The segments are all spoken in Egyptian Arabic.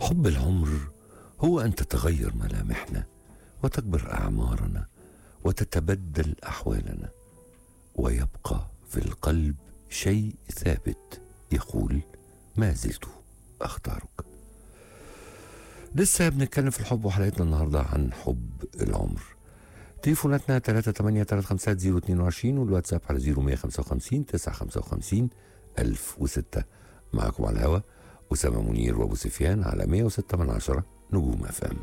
حب العمر هو ان تتغير ملامحنا وتكبر اعمارنا وتتبدل احوالنا ويبقى في القلب شيء ثابت يقول ما زلت اختارك لسه بنتكلم في الحب وحلقتنا النهارده عن حب العمر تليفوناتنا 3835022 والواتساب على 0155 955 1006 معكم على الهوا أسامة منير وأبو سفيان على 106 من عشرة نجوم أفام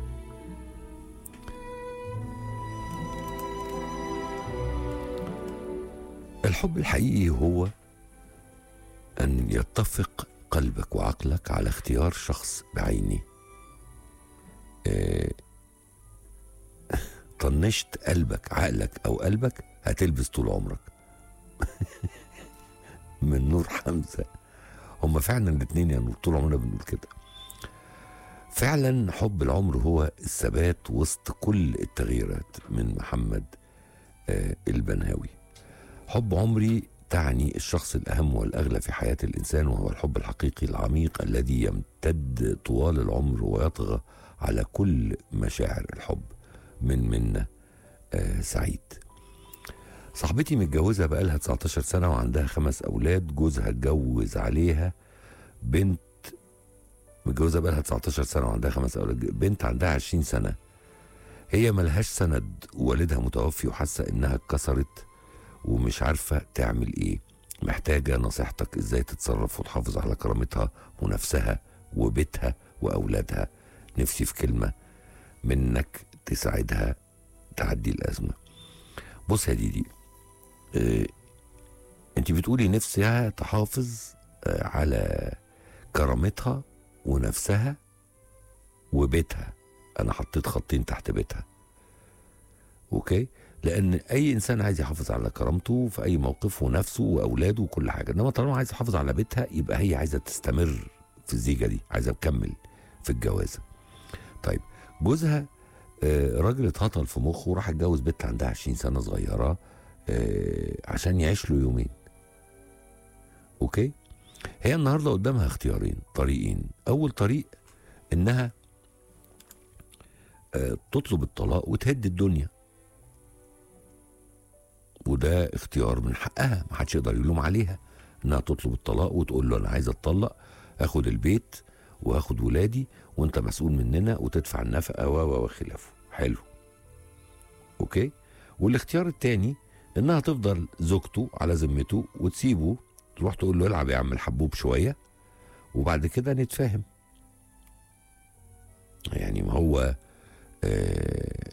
الحب الحقيقي هو أن يتفق قلبك وعقلك على اختيار شخص بعينه آه، طنشت قلبك عقلك أو قلبك هتلبس طول عمرك من نور حمزة هما فعلا الاثنين يعني طول عمرنا بنقول كده فعلا حب العمر هو الثبات وسط كل التغييرات من محمد آه، البنهاوي حب عمري تعني الشخص الأهم والأغلى في حياة الإنسان وهو الحب الحقيقي العميق الذي يمتد طوال العمر ويطغى على كل مشاعر الحب من منا آه سعيد صاحبتي متجوزة بقالها 19 سنة وعندها خمس أولاد جوزها اتجوز عليها بنت متجوزة بقالها 19 سنة وعندها خمس أولاد بنت عندها 20 سنة هي ملهاش سند ووالدها متوفي وحاسة إنها اتكسرت ومش عارفة تعمل إيه محتاجة نصيحتك إزاي تتصرف وتحافظ على كرامتها ونفسها وبيتها وأولادها نفسي في كلمة منك تساعدها تعدي الأزمة بص يا ديدي اه انت بتقولي نفسها تحافظ اه على كرامتها ونفسها وبيتها انا حطيت خطين تحت بيتها اوكي لان اي انسان عايز يحافظ على كرامته في اي موقف ونفسه واولاده وكل حاجه انما طالما عايز يحافظ على بيتها يبقى هي عايزه تستمر في الزيجه دي عايزه تكمل في الجوازه طيب جوزها آه، راجل اتهطل في مخه وراح اتجوز بنت عندها 20 سنه صغيره آه، عشان يعيش له يومين اوكي هي النهارده قدامها اختيارين طريقين اول طريق انها آه، تطلب الطلاق وتهد الدنيا وده اختيار من حقها ما حدش يقدر يلوم عليها انها تطلب الطلاق وتقول له انا عايزه اتطلق اخد البيت واخد ولادي وانت مسؤول مننا وتدفع النفقه و وخلافه حلو اوكي والاختيار التاني انها تفضل زوجته على ذمته وتسيبه تروح تقول له العب يا عم الحبوب شويه وبعد كده نتفاهم يعني ما هو اه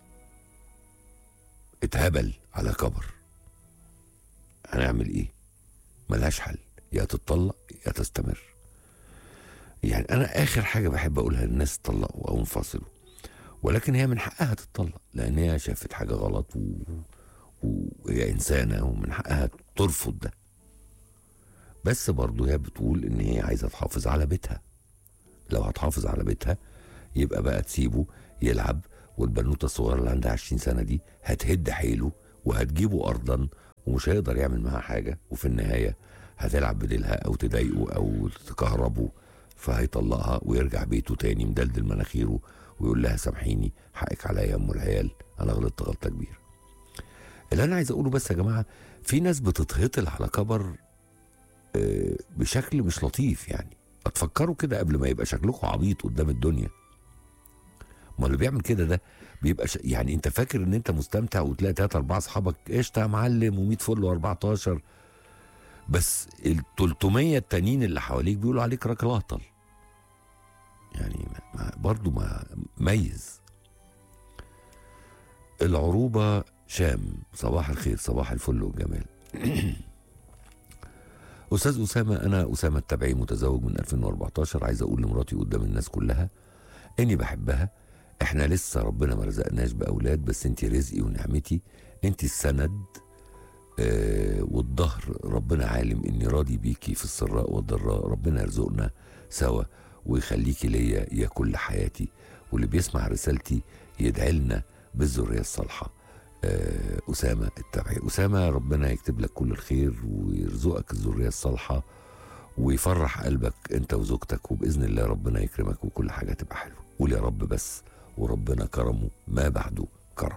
اتهبل على كبر هنعمل ايه ملهاش حل يا تتطلق يا تستمر يعني انا اخر حاجه بحب اقولها للناس تطلقوا او انفصلوا ولكن هي من حقها تتطلق لان هي شافت حاجه غلط و... وهي انسانه ومن حقها ترفض ده بس برضه هي بتقول ان هي عايزه تحافظ على بيتها لو هتحافظ على بيتها يبقى بقى تسيبه يلعب والبنوته الصغيره اللي عندها 20 سنه دي هتهد حيله وهتجيبه ارضا ومش هيقدر يعمل معاها حاجه وفي النهايه هتلعب بديلها او تضايقه او تكهربه فهيطلقها ويرجع بيته تاني مدلدل مناخيره ويقول لها سامحيني حقك عليا يا ام العيال انا غلطت غلطه كبيره. اللي انا عايز اقوله بس يا جماعه في ناس بتتهطل على كبر آه، بشكل مش لطيف يعني اتفكروا كده قبل ما يبقى شكلكم عبيط قدام الدنيا. ما اللي بيعمل كده ده بيبقى ش... يعني انت فاكر ان انت مستمتع وتلاقي تلاتة اربعة اصحابك قشطه يا معلم و100 فل و14 بس ال 300 التانيين اللي حواليك بيقولوا عليك راجل اهطل. يعني ما- ما برضه ما ميز العروبة شام صباح الخير صباح الفل والجمال أستاذ أسامة أنا أسامة التبعي متزوج من 2014 عايز أقول لمراتي قدام الناس كلها إني بحبها إحنا لسه ربنا ما رزقناش بأولاد بس أنت رزقي ونعمتي أنت السند آه والظهر ربنا عالم إني راضي بيكي في السراء والضراء ربنا يرزقنا سوا ويخليكي ليا يا كل حياتي واللي بيسمع رسالتي يدعي لنا بالذرية الصالحة آه، أسامة التبعي أسامة ربنا يكتب لك كل الخير ويرزقك الذرية الصالحة ويفرح قلبك انت وزوجتك وباذن الله ربنا يكرمك وكل حاجه تبقى حلوه قول يا رب بس وربنا كرمه ما بعده كرم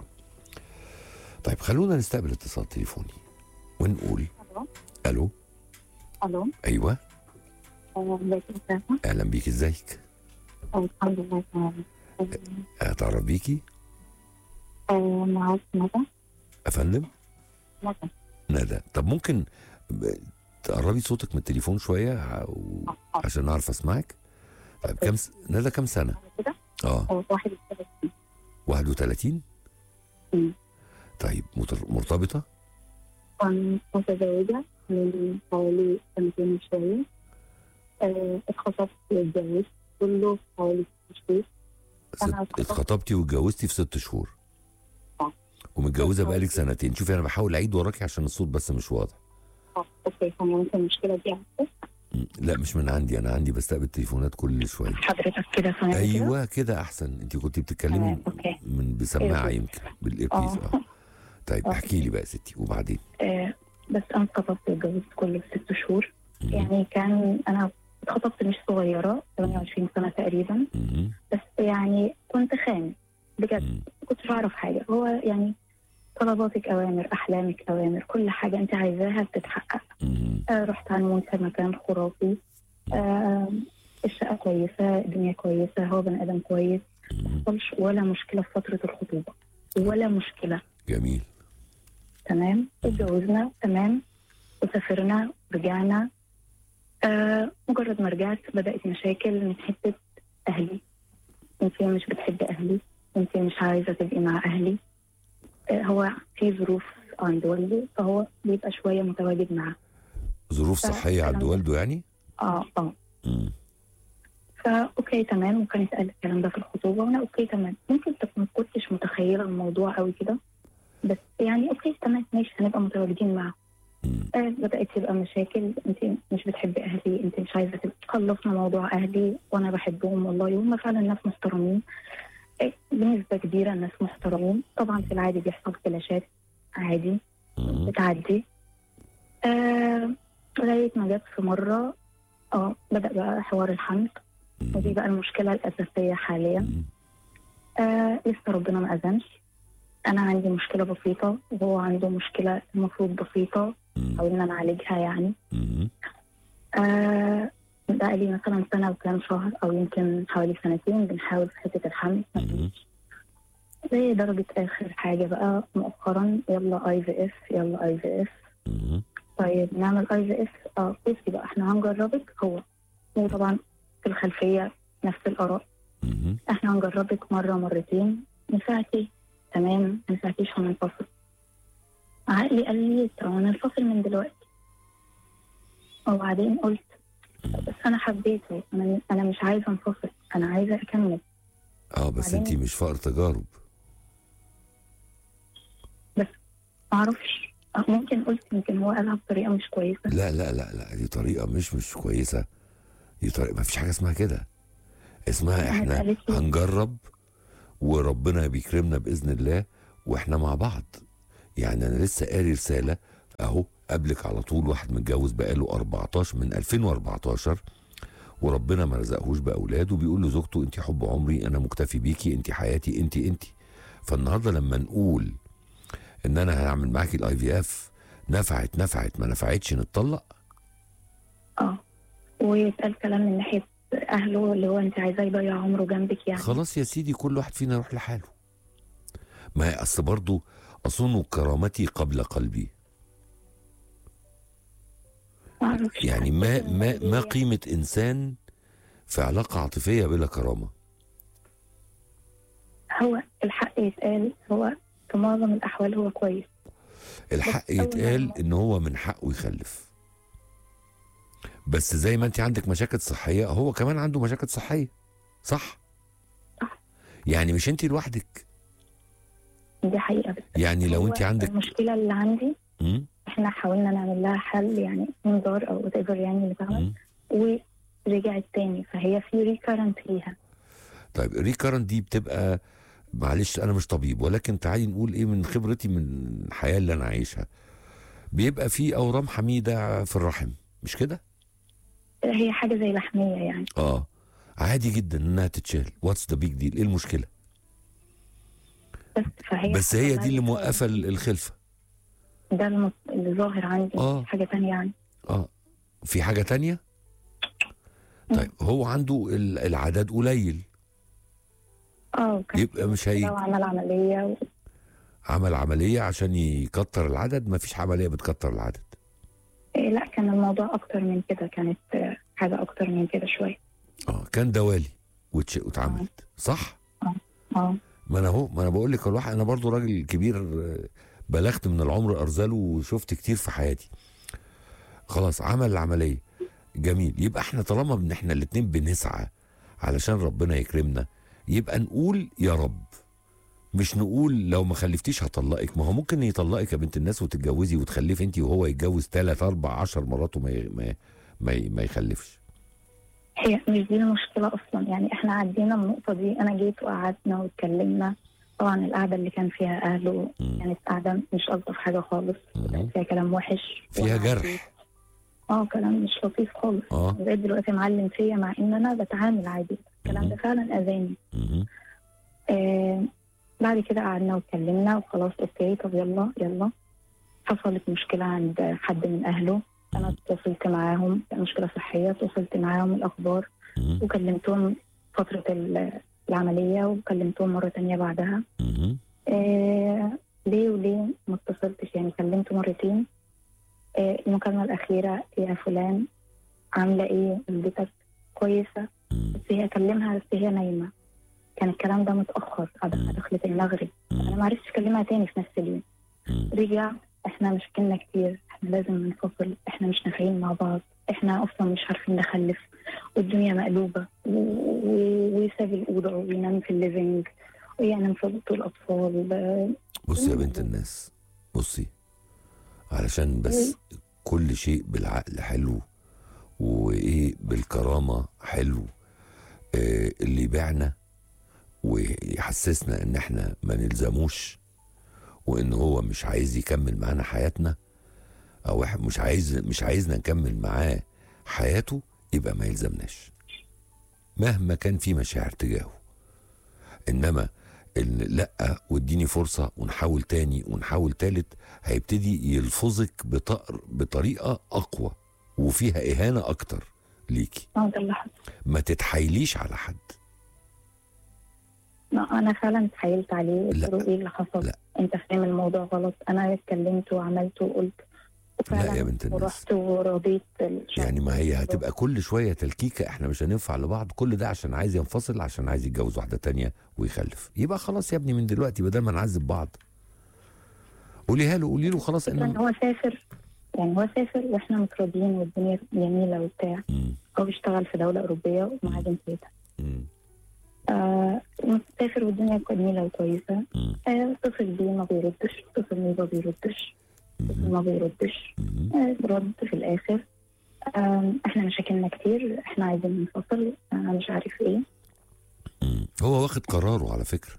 طيب خلونا نستقبل اتصال تليفوني ونقول الو الو الو ايوه آه، ازيك يا أسامة؟ اهلا بيك ازيك آه، الحمد لله تمام اتعرف بيكي آه، معاك ندى افندم ندى ندى طب ممكن ب- تقربي صوتك من التليفون شويه ع- و- آه، عشان اعرف اسمعك طيب كم س... ندى كم سنه كده اه آه، واحد وثلاثين 31 مم. طيب متر- مرتبطه كنت متزوجة من حوالي سنتين وشوية آه، اتخطبت واتجوزت كله في حوالي ست شهور ست... أنا اتخطبت. اتخطبتي واتجوزتي في ست شهور آه. ومتجوزه بقالك سنتين شوفي انا بحاول اعيد وراكي عشان الصوت بس مش واضح اه اوكي هو ممكن المشكلة دي عندك م، لا مش من عندي انا عندي بستقبل تليفونات كل شويه حضرتك كده سامعني كده؟ ايوه كده احسن انت كنت بتتكلمي تمام، أوكي. من بسماعه إيه. يمكن بالايربيس اه اه طيب آه. احكي لي بقى يا ستي وبعدين آه، بس انا اتخطبت واتجوزت كله في ست شهور مم. يعني كان انا اتخطبت مش صغيرة 28 سنة تقريبا مم. بس يعني كنت خام بجد مم. ما كنتش اعرف حاجه هو يعني طلباتك اوامر احلامك اوامر كل حاجه انت عايزاها بتتحقق مم. آه رحت عنون في مكان خرافي آه الشقه كويسه الدنيا كويسه هو بني ادم كويس مم. ما حصلش ولا مشكله في فتره الخطوبه ولا مشكله جميل تمام اتجوزنا تمام وسافرنا رجعنا آه مجرد ما رجعت بدات مشاكل من حته اهلي انت مش بتحبي اهلي انت مش عايزه تبقي مع اهلي آه هو في ظروف عند والده فهو بيبقى شويه متواجد معاه ظروف ف- صحيه عند الكلام ده- والده يعني اه اه مم. فا اوكي تمام وكان اتقال الكلام ده في الخطوبه وانا اوكي تمام ممكن تكون ما كنتش متخيله الموضوع قوي كده بس يعني اوكي تمام ماشي هنبقى متواجدين معاه مم. آه، بدأت تبقى مشاكل انت مش بتحبي اهلي انت مش عايزه تبقى خلصنا موضوع اهلي وانا بحبهم والله وهم فعلا ناس محترمين آه، بنسبه كبيره ناس محترمين طبعا في العادي بيحصل فلاشات عادي مم. بتعدي آه لغايه ما جت في مره اه بدأ بقى حوار الحمل ودي مم. بقى المشكله الاساسيه حاليا مم. آه لسه ربنا ما اذنش انا عندي مشكله بسيطه وهو عنده مشكله المفروض بسيطه مم. حاولنا نعالجها يعني مم. آه بقى لي مثلا سنة وكام شهر أو يمكن حوالي سنتين بنحاول في حتة الحمل مم. زي درجة آخر حاجة بقى مؤخرا يلا اي في اف يلا اي في اف مم. طيب نعمل اي في اف اه بصي بقى احنا هنجربك هو وطبعا في الخلفية نفس الآراء مم. احنا هنجربك مرة مرتين نفعتي تمام ما نفعتيش هننفصل عقلي قال لي طب هننفصل من دلوقتي وبعدين قلت بس انا حبيته انا انا مش عايزه انفصل انا عايزه اكمل اه بس بعدين- انت مش فقر تجارب ما اعرفش آه، ممكن قلت يمكن هو قالها بطريقه مش كويسه لا لا لا لا دي طريقه مش مش كويسه دي طريقه ما فيش حاجه اسمها كده اسمها أنا احنا اتقالت لي- هنجرب وربنا بيكرمنا باذن الله واحنا مع بعض يعني انا لسه قاري رساله اهو قبلك على طول واحد متجوز بقاله 14 من 2014 وربنا ما رزقهوش باولاد وبيقول لزوجته انت حب عمري انا مكتفي بيكي انت حياتي انت انت فالنهارده لما نقول ان انا هعمل معاكي الاي في اف نفعت نفعت ما نفعتش نتطلق اه ويتقال كلام من ناحيه اهله اللي هو انت عايزاه يضيع عمره جنبك يعني خلاص يا سيدي كل واحد فينا يروح لحاله ما هي اصل برضه اصون كرامتي قبل قلبي ما اعرفش يعني ما حسيت إن ما دي- ما قيمه انسان في علاقه عاطفيه بلا كرامه هو الحق يتقال هو في معظم الاحوال هو كويس الحق بس أول يتقال مرة- ان هو من حقه يخلف بس زي ما انت عندك مشاكل صحيه هو كمان عنده مشاكل صحيه صح صح. يعني مش انت لوحدك دي حقيقه بس يعني لو هو انت عندك المشكله اللي عندي مم؟ احنا حاولنا نعمل لها حل يعني انذار او whatever يعني اللي فاهمه مم؟ ورجعت تاني فهي في ريكارنت ليها طيب ريكارنت دي بتبقى معلش انا مش طبيب ولكن تعالي نقول ايه من خبرتي من الحياه اللي انا عايشها بيبقى في اورام حميده في الرحم مش كده هي حاجه زي لحميه يعني اه عادي جدا انها تتشال واتس ذا بيج ديل ايه المشكله بس فهي بس هي حاجة دي اللي معايا موقفه ال- الخلفه ده الم- اللي ظاهر عندي آه. مش حاجه تانية يعني اه في حاجه تانية طيب هو عنده ال- العدد قليل اه كان يبقى مش هي لو عمل عمليه و... عمل عمليه عشان يكتر العدد ما فيش عمليه بتكتر العدد إيه لا كان الموضوع اكتر من كده كانت آه، حاجه اكتر من كده شويه اه كان دوالي واتش- واتعملت صح اه ما انا اهو ما انا بقول لك الواحد انا برضو راجل كبير آه، بلغت من العمر ارزله وشفت كتير في حياتي خلاص عمل العمليه جميل يبقى احنا طالما ان احنا الاتنين بنسعى علشان ربنا يكرمنا يبقى نقول يا رب مش نقول لو ما خلفتيش هطلقك ما هو ممكن يطلقك يا بنت الناس وتتجوزي وتخلفي انت وهو يتجوز ثلاث اربع عشر مرات وما ي- ما ما, ي- ما يخلفش هي مش دي المشكله اصلا يعني احنا عدينا من النقطه دي انا جيت وقعدنا واتكلمنا طبعا القعده اللي كان فيها اهله مم. كانت قعده مش الطف حاجه خالص مم. فيها كلام وحش فيها وأنا جرح. عديت. اه كلام مش لطيف خالص اه لغايه دلوقتي معلم فيا مع ان انا بتعامل عادي الكلام مم. ده فعلا اذاني مهم. آه بعد كده قعدنا واتكلمنا وخلاص اوكي طب يلا يلا حصلت مشكله عند حد من اهله انا اتصلت معاهم كان مشكله صحيه اتصلت معاهم الاخبار مهم. وكلمتهم فتره ال- العمليه وكلمتهم مره تانية بعدها مهم. آه ليه وليه ما اتصلتش يعني كلمته مرتين آه المكالمه الاخيره يا فلان عامله ايه والدتك كويسه مم. بس هي اكلمها بس هي نايمه كان الكلام ده متاخر مم. دخلت المغرب انا مم. ما عرفتش اكلمها تاني في نفس اليوم مم. رجع احنا مشاكلنا كتير احنا لازم ننفصل احنا مش نافعين مع بعض احنا اصلا مش عارفين نخلف والدنيا مقلوبه و- و- ويساب الاوضه وينام في الليفينج وينام في اوضه الاطفال آه، بصي يا بنت الناس بصي علشان بس كل شيء بالعقل حلو وايه بالكرامه حلو آه اللي يبيعنا ويحسسنا ان احنا ما نلزموش وان هو مش عايز يكمل معانا حياتنا او إح- مش عايز مش عايزنا نكمل معاه حياته يبقى ما يلزمناش مهما كان في مشاعر تجاهه انما ان لا واديني فرصه ونحاول تاني ونحاول تالت هيبتدي يلفظك بطر بطريقه اقوى وفيها اهانه اكتر ليكي اه ده اللي حصل ما تتحايليش على حد ما انا فعلا اتحايلت عليه قلت لا. له ايه اللي حصل لا. انت فاهم الموضوع غلط انا اتكلمت وعملت وقلت لا يا بنت الناس ورحت ورضيت الشخص. يعني ما هي هتبقى كل شويه تلكيكه احنا مش هننفع لبعض كل ده عشان عايز ينفصل عشان عايز يتجوز واحده تانية ويخلف يبقى خلاص يا ابني من دلوقتي بدل ما نعذب بعض قوليها له قولي له خلاص الفكرة ان ان هو سافر يعني هو سافر واحنا متراضيين والدنيا جميله وبتاع مم. هو بيشتغل في دوله اوروبيه ومعاه جنسيتها مم. آه مسافر والدنيا جميله وكويسه مم. آه، اتصل بيه ما بيردش اتصل بيه ما بيردش اتصل مم. ما بيردش مم. آه، رد في الاخر آه احنا مشاكلنا كتير احنا عايزين ننفصل آه مش عارف ايه مم. هو واخد قراره على فكرة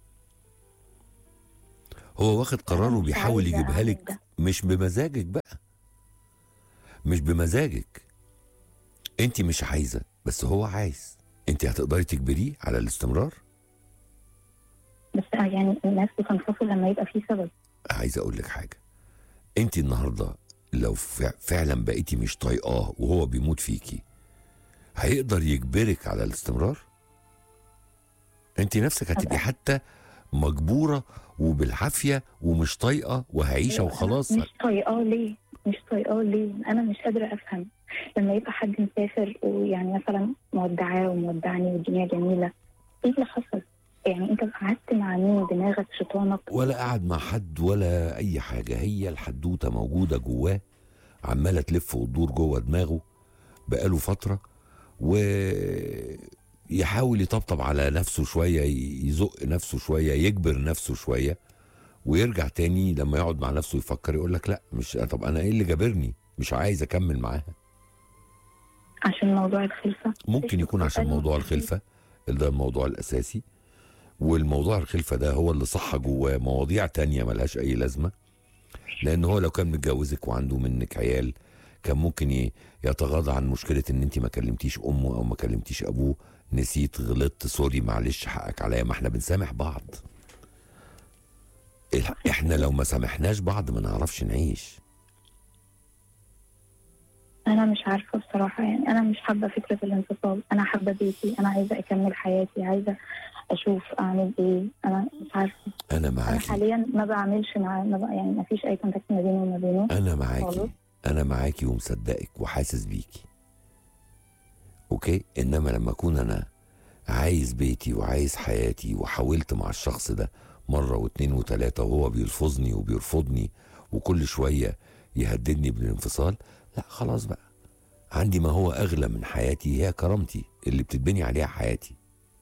هو واخد قراره مش بيحاول عايزة يجيبها أعمل لك ده. مش بمزاجك بقى مش بمزاجك انت مش عايزة بس هو عايز انت هتقدري تجبريه على الاستمرار بس آه يعني الناس بتنفصل لما يبقى في سبب عايز اقول لك حاجة انت النهاردة لو فع- فعلا بقيتي مش طايقاه وهو بيموت فيكي هيقدر يجبرك على الاستمرار انت نفسك هتبقي حتى مجبورة وبالعافية ومش طايقة وهعيشة أيوة، وخلاص أنا مش طايقاه ليه مش طايقاه ليه انا مش قادره افهم لما يبقى حد مسافر ويعني مثلا مودعاه ومودعني والدنيا جميله ايه اللي حصل يعني انت قعدت مع مين دماغك شيطانك ولا قعد مع حد ولا أي حاجة هي الحدوتة موجودة جواه عمالة تلف وتدور جوه دماغه بقاله فترة ويحاول يطبطب على نفسه شوية يزق نفسه شوية يجبر نفسه شوية ويرجع تاني لما يقعد مع نفسه يفكر يقول لك لا مش طب انا ايه اللي جابرني مش عايز اكمل معاها عشان موضوع الخلفه ممكن يكون عشان موضوع الخلفة ده الموضوع الأساسي والموضوع الخلفة ده هو اللي صح جواه مواضيع تانية ملهاش أي لازمة لأن هو لو كان متجوزك وعنده منك عيال كان ممكن ي- يتغاضى عن مشكله ان انت ما كلمتيش امه او ما كلمتيش ابوه نسيت غلطت سوري معلش حقك عليا ما احنا بنسامح بعض إح- احنا لو ما سامحناش بعض ما نعرفش نعيش انا مش عارفه بصراحه يعني انا مش حابه فكره الانفصال انا حابه بيتي انا عايزه اكمل حياتي عايزه اشوف اعمل ايه انا مش عارفه انا انا معاكي حاليا ما بعملش مع ما بق... يعني ما فيش اي كونتاكت ما بيني وما بينه انا معاكي خالص. انا معاكي ومصدقك وحاسس بيكي اوكي انما لما اكون انا عايز بيتي وعايز حياتي وحاولت مع الشخص ده مرة واتنين وتلاتة وهو بيلفظني وبيرفضني وكل شوية يهددني بالانفصال لا خلاص بقى عندي ما هو أغلى من حياتي هي كرامتي اللي بتتبني عليها حياتي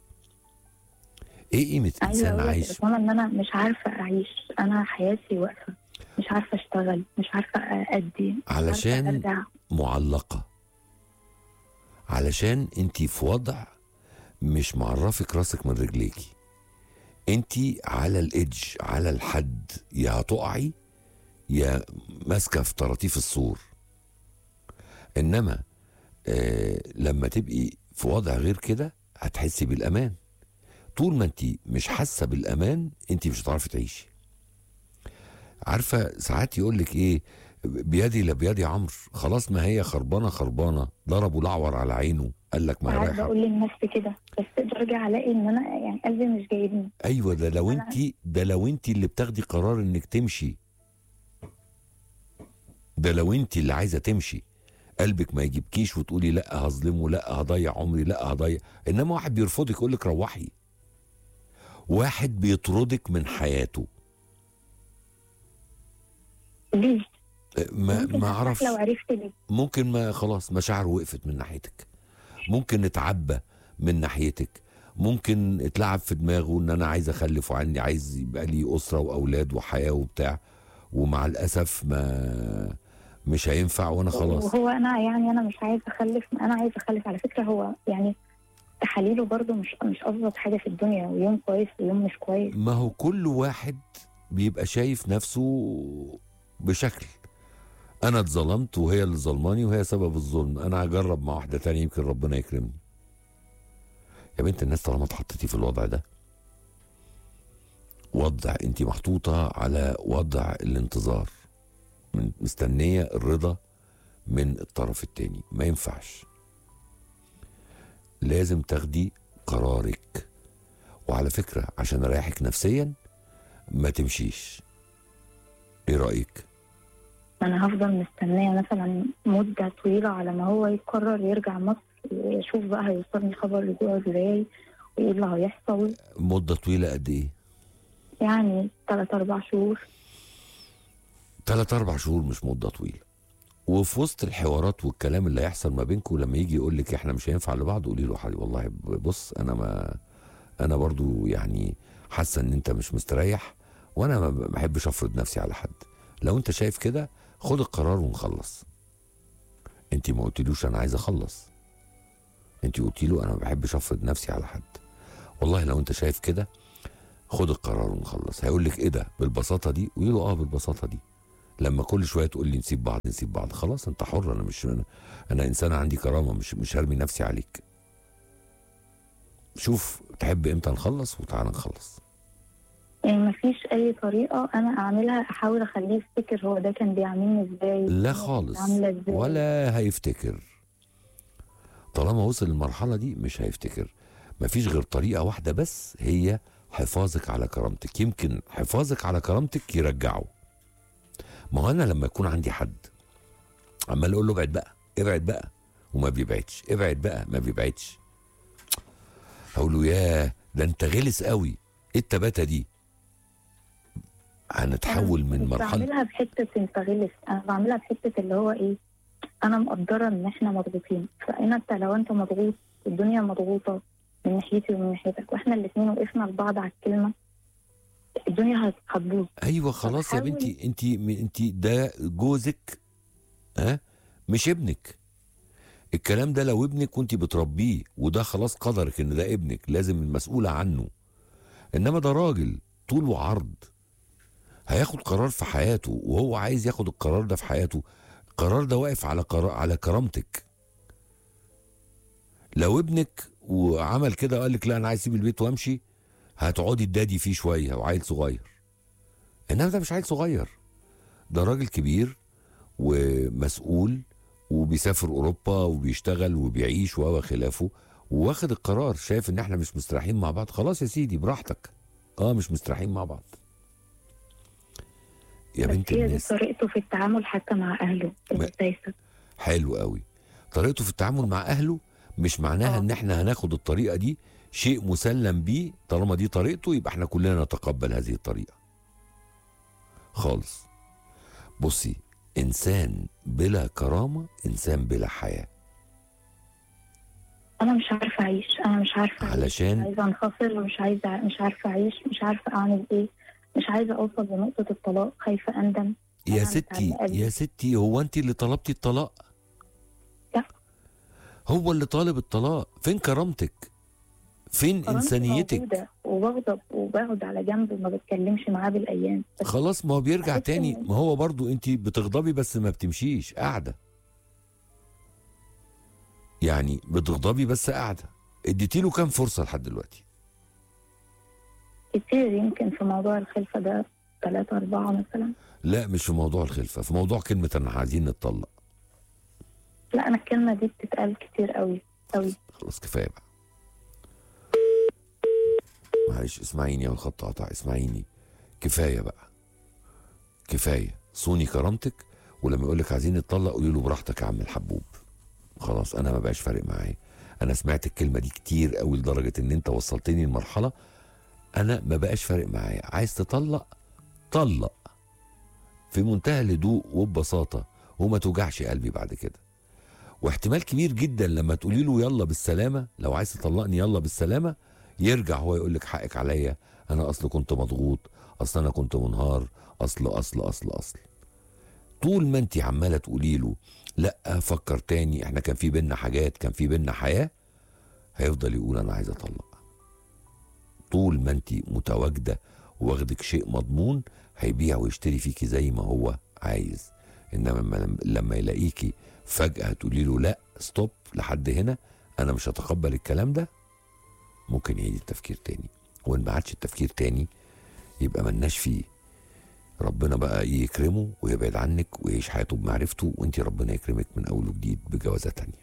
ايه قيمة عايزه انسان اقول لك عايش يا أسامة ان انا مش عارفه اعيش انا حياتي واقفه مش عارفه اشتغل مش عارفه ادي مش عارفة علشان ارجع معلقة علشان انت في وضع مش معرفك راسك من رجليكي انت على الادج على الحد يا هتقعي يا ماسكه في طراطيف السور انما آه لما تبقي في وضع غير كده هتحسي بالامان طول ما انت مش حاسه بالامان انت مش هتعرفي تعيشي عارفه ساعات يقول لك ايه بيدي لا بيدي عمرو خلاص ما هي خربانه خربانه ضربوا الاعور على عينه قال لك ما هي ساعات رايحه بقول لنفسي كده بس برجع الاقي ان انا يعني قلبي مش جايبني ايوه ده لو أنا- انت ده لو انت اللي بتاخدي قرار انك تمشي ده لو انت اللي عايزه تمشي قلبك ما يجيبكيش وتقولي لا هظلمه لا هضيع عمري لا هضيع انما واحد بيرفضك يقول لك روحي واحد بيطردك من حياته ليه؟ ما ممكن ما أرتاح اعرفش لو عرفت ليه ممكن ما خلاص مشاعره وقفت من ناحيتك ممكن نتعبى من ناحيتك ممكن اتلعب في دماغه ان انا عايز اخلف وعندي عايز يبقى لي اسره واولاد وحياه وبتاع ومع الاسف ما مش هينفع وانا خلاص وهو انا يعني انا مش عايزه اخلف انا عايزه اخلف على فكره هو يعني تحاليله برضو مش مش افضل حاجه في الدنيا ويوم كويس ويوم مش كويس ما هو كل واحد بيبقى شايف نفسه بشكل انا اتظلمت وهي اللي ظلماني وهي سبب الظلم انا هجرب مع واحده تانية يمكن ربنا يكرمني يا بنت الناس طالما اتحطيتي في الوضع ده وضع انت محطوطه على وضع الانتظار من مستنيه الرضا من الطرف التاني ما ينفعش لازم تاخدي قرارك وعلى فكره عشان اريحك نفسيا ما تمشيش ايه رايك انا هفضل مستنيه مثلا مده طويله على ما هو يقرر يرجع مصر يشوف بقى هيوصلني خبر رجوعه ازاي وايه اللي هيحصل مده طويله قد ايه يعني ثلاث اربع شهور ثلاث اربع شهور مش مده طويله وفي وسط الحوارات والكلام اللي هيحصل ما بينكم لما يجي يقول لك احنا مش هينفع لبعض قولي له حبيبي والله بص انا ما انا برضو يعني حاسه ان انت مش مستريح وانا ما بحبش افرض نفسي على حد لو انت شايف كده خد القرار ونخلص انت ما قلتلوش انا عايز اخلص انت قلتي له انا ما بحبش افرض نفسي على حد والله لو انت شايف كده خد القرار ونخلص هيقول لك ايه ده بالبساطه دي قولي له اه بالبساطه دي لما كل شويه تقول لي نسيب بعض نسيب بعض خلاص انت حر انا مش انا, أنا انسان عندي كرامه مش مش هرمي نفسي عليك شوف تحب امتى نخلص وتعالى نخلص يعني مفيش اي طريقه انا اعملها احاول اخليه يفتكر هو ده كان بيعاملني ازاي لا كانت خالص عامله ازاي ولا هيفتكر طالما وصل للمرحله دي مش هيفتكر مفيش غير طريقه واحده بس هي حفاظك على كرامتك يمكن حفاظك على كرامتك يرجعه ما هو انا لما يكون عندي حد عمال اقول له ابعد بقى ابعد بقى وما بيبعدش ابعد بقى ما بيبعدش اقول له ياه ده انت غلس قوي ايه التباته دي هنتحول من مش مرحله بعملها بحته انت غلس انا بعملها بحته اللي هو ايه انا مقدره ان احنا مضغوطين فانا انت لو انت مضغوط الدنيا مضغوطه من ناحيتي ومن ناحيتك واحنا الاثنين وقفنا لبعض على الكلمه الدنيا هت- هتبوظ ايوه خلاص يا حاول- بنتي انت انت ده جوزك ها مش ابنك الكلام ده لو ابنك وانت بتربيه وده خلاص قدرك ان ده ابنك لازم المسؤولة عنه انما ده راجل طول وعرض هياخد قرار في حياته وهو عايز ياخد القرار ده في حياته القرار ده واقف على قرار على كرامتك لو ابنك وعمل كده وقال لك لا انا عايز اسيب البيت وامشي هتقعدي تدادي فيه شويه وعيل صغير انما ده مش عيل صغير ده راجل كبير ومسؤول وبيسافر اوروبا وبيشتغل وبيعيش وهو خلافه واخد القرار شايف ان احنا مش مستريحين مع بعض خلاص يا سيدي براحتك اه مش مستريحين مع بعض يا بس بنت هي دي الناس طريقته في التعامل حتى مع اهله ما- السياسة حلو قوي طريقته في التعامل مع اهله مش معناها آه. ان احنا هناخد الطريقه دي شيء مسلم بيه طالما دي طريقته يبقى احنا كلنا نتقبل هذه الطريقه خالص بصي انسان بلا كرامه انسان بلا حياه انا مش عارفه اعيش انا مش عارفه أعيش. علشان- مش عايزه انفصل ومش عايزه مش عارفه اعيش مش عارفه اعمل ايه مش عايزه اوصل لنقطه الطلاق خايفه اندم يا أنا ستي متعلقة بيه. يا ستي هو انت اللي طلبتي الطلاق لا. هو اللي طالب الطلاق فين كرامتك فين كرامتي انسانيتك موجودة وبغضب وبقعد على جنب وما بتكلمش معاه بالايام بس خلاص ما هو بيرجع بحس تاني إن- ما هو برضو انت بتغضبي بس ما بتمشيش قاعده يعني بتغضبي بس قاعده اديتي له كام فرصه لحد دلوقتي كتير يمكن في موضوع الخلفه ده ثلاثة أربعة مثلا لا مش في موضوع الخلفه في موضوع كلمه انا عايزين نتطلق لا أنا الكلمة دي بتتقال كتير قوي قوي خلاص كفايه بقى معلش اسمعيني يا الخط قطع اسمعيني كفايه بقى كفايه صوني كرامتك ولما يقول لك عايزين نتطلق قولي له براحتك يا عم الحبوب خلاص انا ما بقاش فارق معايا انا سمعت الكلمه دي كتير قوي لدرجه ان انت وصلتني لمرحله انا ما بقاش فارق معايا عايز تطلق طلق في منتهى الهدوء وببساطه وما توجعش قلبي بعد كده واحتمال كبير جدا لما تقولي له يلا بالسلامه لو عايز تطلقني يلا بالسلامه يرجع هو يقول لك حقك عليا انا اصل كنت مضغوط اصل انا كنت منهار اصل اصل اصل اصل طول ما انت عماله تقولي له لا فكر تاني احنا كان في بينا حاجات كان في بينا حياه هيفضل يقول انا عايز اطلق طول ما انت متواجده واخدك شيء مضمون هيبيع ويشتري فيكي زي ما هو عايز انما لما- لما يلاقيكي فجاه تقولي له لا ستوب لحد هنا انا مش هتقبل الكلام ده ممكن يعيد التفكير تاني وان ما عادش التفكير تاني يبقى ملناش فيه ربنا بقى يكرمه ويبعد عنك ويعيش حياته بمعرفته وانت ربنا يكرمك من اول وجديد بجوازه تانية